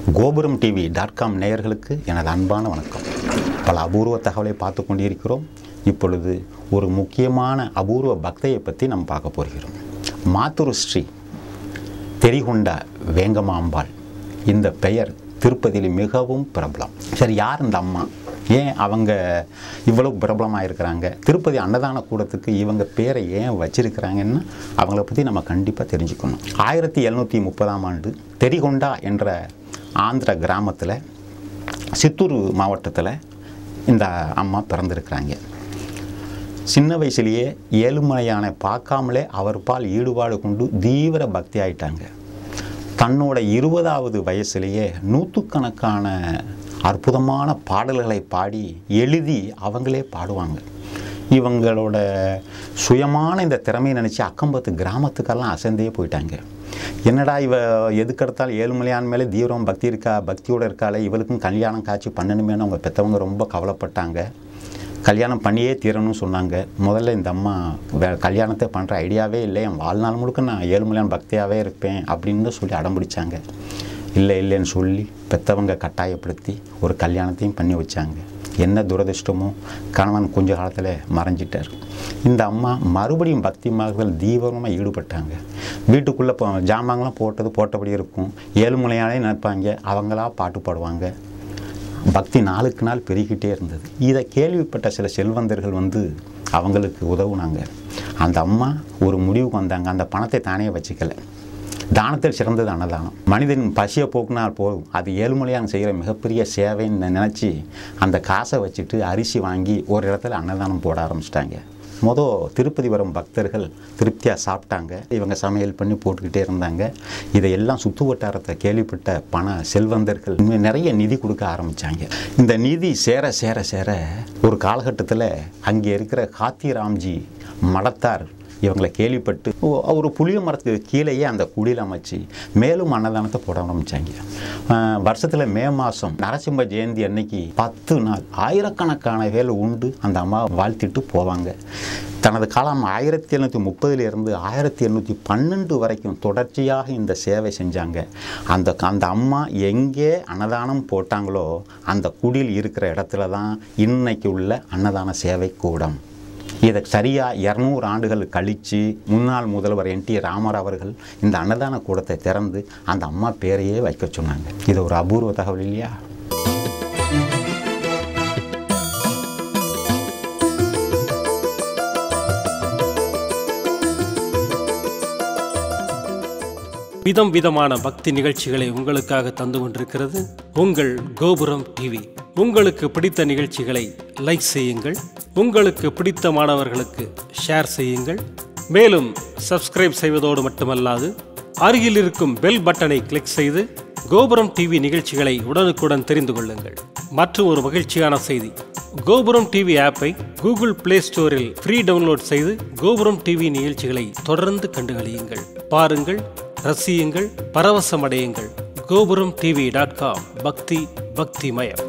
கோபுரம் TV dot com நேயர்களுக்கு எனது அன்பான வணக்கம் பல அபூர்வ தகவலை பார்த்து கொண்டிருக்கிறோம் இப்பொழுது ஒரு முக்கியமான அபூர்வ பக்தையை பற்றி நம்ம பார்க்க போகிறோம் மாத்துரு ஸ்ரீ தெரிகொண்ட வேங்கமாம்பாள் இந்த பெயர் திருப்பதியில் மிகவும் பிரபலம் சரி யார் இந்த அம்மா ஏன் அவங்க இவ்வளவு பிரபலமாக இருக்கிறாங்க திருப்பதி அன்னதான கூடத்துக்கு இவங்க பேரை ஏன் வச்சிருக்கிறாங்கன்னா அவங்கள பற்றி நம்ம கண்டிப்பாக தெரிஞ்சுக்கணும் ஆயிரத்தி எழுநூற்றி முப்பதாம் ஆண்டு தெரிகொண்டா என்ற ஆந்திர கிராமத்தில் சித்தூர் மாவட்டத்தில் இந்த அம்மா பிறந்திருக்கிறாங்க சின்ன வயசுலேயே ஏழுமலையானை பார்க்காமலே அவர் பால் ஈடுபாடு கொண்டு தீவிர பக்தி ஆயிட்டாங்க தன்னோட இருபதாவது வயசுலேயே நூற்றுக்கணக்கான அற்புதமான பாடல்களை பாடி எழுதி அவங்களே பாடுவாங்க இவங்களோட சுயமான இந்த திறமையை நினச்சி அக்கம்பத்து கிராமத்துக்கெல்லாம் அசந்தே போயிட்டாங்க என்னடா இவ எதுக்கெடுத்தாலும் ஏழுமலையான் மேலே தீவிரம் பக்தி இருக்கா பக்தியோடு இருக்காளே இவளுக்கும் கல்யாணம் காட்சி பண்ணணுமேனு அவங்க பெற்றவங்க ரொம்ப கவலைப்பட்டாங்க கல்யாணம் பண்ணியே தீரணும்னு சொன்னாங்க முதல்ல இந்த அம்மா வே கல்யாணத்தை பண்ணுற ஐடியாவே இல்லை என் வாழ்நாள் முழுக்க நான் ஏழுமலையான் பக்தியாகவே இருப்பேன் அப்படின்னு சொல்லி அடம் பிடிச்சாங்க இல்லை இல்லைன்னு சொல்லி பெற்றவங்க கட்டாயப்படுத்தி ஒரு கல்யாணத்தையும் பண்ணி வச்சாங்க என்ன துரதிர்ஷ்டமோ கணவன் கொஞ்ச காலத்தில் மறைஞ்சிட்டார் இந்த அம்மா மறுபடியும் பக்தி மார்க்கத்தில் தீவிரமாக ஈடுபட்டாங்க வீட்டுக்குள்ளே போ ஜாமான்லாம் போட்டது போட்டபடி இருக்கும் ஏழுமலையானே நினைப்பாங்க அவங்களா பாட்டு பாடுவாங்க பக்தி நாளுக்கு நாள் பெருகிட்டே இருந்தது இதை கேள்விப்பட்ட சில செல்வந்தர்கள் வந்து அவங்களுக்கு உதவுனாங்க அந்த அம்மா ஒரு முடிவுக்கு வந்தாங்க அந்த பணத்தை தானே வச்சுக்கல தானத்தில் சிறந்தது அன்னதானம் மனிதன் பசியை போக்குனால் போதும் அது ஏழுமலையான் செய்கிற மிகப்பெரிய சேவைன்னு நினச்சி அந்த காசை வச்சுட்டு அரிசி வாங்கி ஒரு இடத்துல அன்னதானம் போட ஆரம்பிச்சிட்டாங்க மொதல் திருப்பதி வரும் பக்தர்கள் திருப்தியாக சாப்பிட்டாங்க இவங்க சமையல் பண்ணி போட்டுக்கிட்டே இருந்தாங்க இதையெல்லாம் சுற்று வட்டாரத்தை கேள்விப்பட்ட பண செல்வந்தர்கள் இன்னும் நிறைய நிதி கொடுக்க ஆரம்பித்தாங்க இந்த நிதி சேர சேர சேர ஒரு காலகட்டத்தில் அங்கே இருக்கிற காத்திராம்ஜி மடத்தார் இவங்களை கேள்விப்பட்டு ஓ- ஒரு புளிய மரத்துக்கு கீழேயே அந்த குடியில் அமைச்சு மேலும் அன்னதானத்தை போட ஆரம்பித்தாங்க வருஷத்தில் மே மாதம் நரசிம்ம ஜெயந்தி அன்னைக்கு பத்து நாள் ஆயிரக்கணக்கான பேர் உண்டு அந்த அம்மா வாழ்த்திட்டு போவாங்க தனது காலம் ஆயிரத்தி எழுநூற்றி முப்பதுலேருந்து ஆயிரத்தி எண்ணூற்றி பன்னெண்டு வரைக்கும் தொடர்ச்சியாக இந்த சேவை செஞ்சாங்க அந்த அந்த அம்மா எங்கே அன்னதானம் போட்டாங்களோ அந்த குடியில் இருக்கிற இடத்துல தான் இன்னைக்கு உள்ள அன்னதான சேவை கூடம் இதை சரியாக இரநூறு ஆண்டுகள் கழித்து முன்னாள் முதல்வர் என் டி ராமர் அவர்கள் இந்த அன்னதான கூடத்தை திறந்து அந்த அம்மா பேரையே வைக்க சொன்னாங்க இது ஒரு அபூர்வ தகவல் இல்லையா விதம் விதமான பக்தி நிகழ்ச்சிகளை உங்களுக்காக தந்து கொண்டிருக்கிறது உங்கள் கோபுரம் டிவி உங்களுக்கு பிடித்த நிகழ்ச்சிகளை லைக் செய்யுங்கள் உங்களுக்கு பிடித்த மாணவர்களுக்கு ஷேர் செய்யுங்கள் மேலும் சப்ஸ்கிரைப் செய்வதோடு மட்டுமல்லாது அருகில் இருக்கும் பெல் பட்டனை கிளிக் செய்து கோபுரம் டிவி நிகழ்ச்சிகளை உடனுக்குடன் தெரிந்து கொள்ளுங்கள் மற்றும் ஒரு மகிழ்ச்சியான செய்தி கோபுரம் டிவி ஆப்பை கூகுள் பிளே ஸ்டோரில் ஃப்ரீ டவுன்லோட் செய்து கோபுரம் டிவி நிகழ்ச்சிகளை தொடர்ந்து கண்டுகளியுங்கள் பாருங்கள் ரசியுங்கள் பரவசமடையுங்கள் கோபுரம் டிவி டாட் காம் பக்தி பக்திமயம்